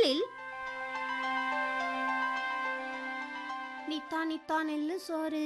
முதலில் நித்தா நித்தா நெல்லு சோறு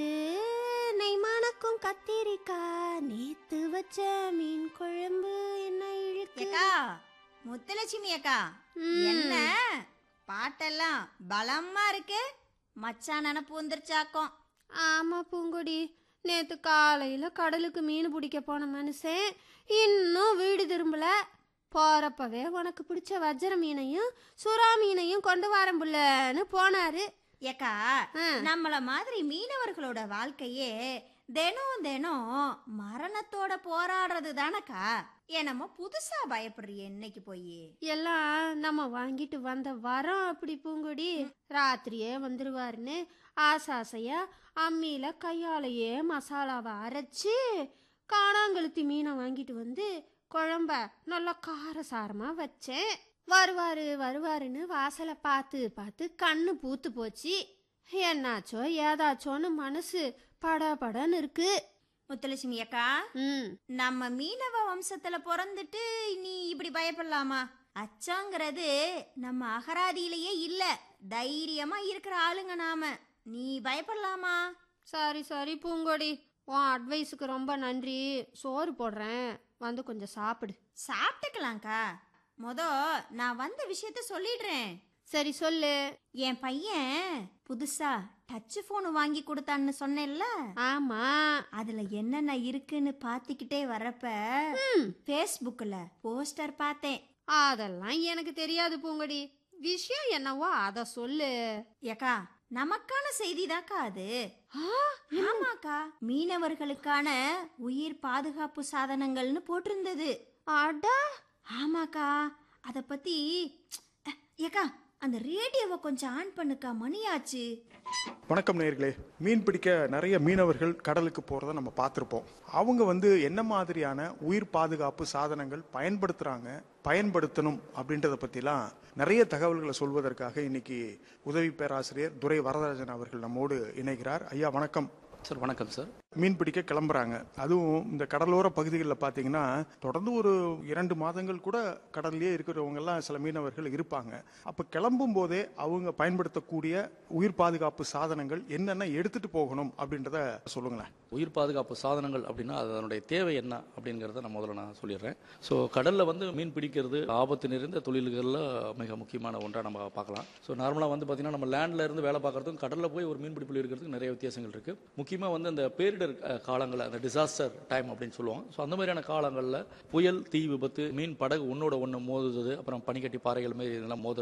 நெய் மணக்கும் கத்திரிக்காய் நேத்து வச்ச மீன் குழம்பு என்ன இழுக்கு ஏக்கா முத்துலட்சுமி அக்கா ம். என்ன பாட்டெல்லாம் பலமா இருக்கு மச்சான் நினப்பு வந்துருச்சாக்கும் ஆமா பூங்கொடி நேத்து காலையில கடலுக்கு மீன் பிடிக்க போன மனுஷன் இன்னும் வீடு திரும்பல போறப்பவே உனக்கு பிடிச்ச வஜ்ர மீனையும் சுறா மீனையும் கொண்டு வரேன் புள்ளன்னு போனாரு ஏக்கா ஆ. நம்மள மாதிரி மீனவர்களோட வாழ்க்கையே தினம் தினம் மரணத்தோட போராடுறது தானக்கா என்னமோ புதுசா பயப்படுறிய இன்னைக்கு போய் எல்லாம் நம்ம வாங்கிட்டு வந்த வரோம் அப்படி பூங்கொடி ராத்திரியே வந்துருவாருன்னு ஆசாசையா அம்மியில கையாலேயே மசாலாவை அரைச்சு காணாங்கழுத்தி மீனை வாங்கிட்டு வந்து குழம்ப நல்லா காரசாரமா வச்சேன் வருவாரு வருவாருன்னு வாசலை பார்த்து பார்த்து கண்ணு பூத்து போச்சு என்னாச்சோ ஏதாச்சோன்னு மனசு படபடன்னு இருக்கு முத்துலட்சுமி அக்கா ம் நம்ம மீனவ வம்சத்துல பிறந்துட்டு நீ இப்படி பயப்படலாமா அச்சங்கிறது நம்ம அகராதியிலேயே இல்ல தைரியமா இருக்கிற ஆளுங்க நாம நீ பயப்படலாமா சரி சரி பூங்கொடி உன் அட்வைஸுக்கு ரொம்ப நன்றி சோறு போடுறேன் வந்து கொஞ்சம் சாப்பிடு சாப்பிட்டுக்கலாம்க்கா மொத நான் வந்த விஷயத்த சொல்லிடுறேன் சரி சொல்லு என் பையன் புதுசா டச் போன் வாங்கி கொடுத்தான்னு சொன்னேன்ல ஆமா அதுல என்னென்ன இருக்குன்னு பாத்திக்கிட்டே வரப்ப ம், ஃபேஸ்புக்ல போஸ்டர் பார்த்தேன் அதெல்லாம் எனக்கு தெரியாது பூங்கொடி விஷயம் என்னவோ அத சொல்லு ஏக்கா நமக்கான செய்திதாக்கா அது ஆ, ஆமாக்கா மீனவர்களுக்கான உயிர் பாதுகாப்பு சாதனங்கள்னு போட்டிருந்தது அட ஆமாக்கா அத பத்தி அஹ், ஏக்கா அந்த ரேடியோவை கொஞ்சம் ஆன் பண்ணுக்கா மணியாச்சு வணக்கம் நேயர்களே மீன் பிடிக்க நிறைய மீனவர்கள் கடலுக்கு போகிறத நம்ம பார்த்துருப்போம் அவங்க வந்து என்ன மாதிரியான உயிர் பாதுகாப்பு சாதனங்கள் பயன்படுத்துகிறாங்க பயன்படுத்தணும் அப்படின்றத பற்றிலாம் நிறைய தகவல்களை சொல்வதற்காக இன்னைக்கு உதவி பேராசிரியர் துரை வரதராஜன் அவர்கள் நம்மோடு இணைகிறார் ஐயா வணக்கம் சார் வணக்கம் சார் மீன் பிடிக்க கிளம்புறாங்க அதுவும் இந்த கடலோர பகுதிகளில் பார்த்தீங்கன்னா தொடர்ந்து ஒரு இரண்டு மாதங்கள் கூட கடல்லே இருக்கிறவங்க எல்லாம் சில மீனவர்கள் இருப்பாங்க அப்போ கிளம்பும் போதே அவங்க பயன்படுத்தக்கூடிய உயிர் பாதுகாப்பு சாதனங்கள் என்னென்ன எடுத்துட்டு போகணும் அப்படின்றத சொல்லுங்களேன் உயிர் பாதுகாப்பு சாதனங்கள் அப்படின்னா அதனுடைய தேவை என்ன அப்படிங்கிறத நான் முதல்ல நான் சொல்லிடுறேன் ஸோ கடலில் வந்து மீன் பிடிக்கிறது ஆபத்து நிறைந்த தொழில்களில் மிக முக்கியமான ஒன்றாக நம்ம பார்க்கலாம் ஸோ நார்மலாக வந்து பார்த்தீங்கன்னா நம்ம லேண்டில் இருந்து வேலை பார்க்குறதுக்கும் கடலில் போய் ஒரு மீன் பிடிப்பில் இருக்கிறதுக்கு நிறைய வித்தியாசங்கள் இருக்குது முக்கியமாக வந்து அந்த பேரிடர் அஹ், காலங்கள் அந்த டிசாஸ்டர் டைம் அப்படின்னு சொல்லுவோம் ஸோ அந்த மாதிரியான காலங்களில் புயல் தீ விபத்து மீன் படகு ஒன்னோட ஒன்று மோதுறது அப்புறம் பனிக்கட்டி பாறைகள் மாதிரி இதெல்லாம் மோதுறது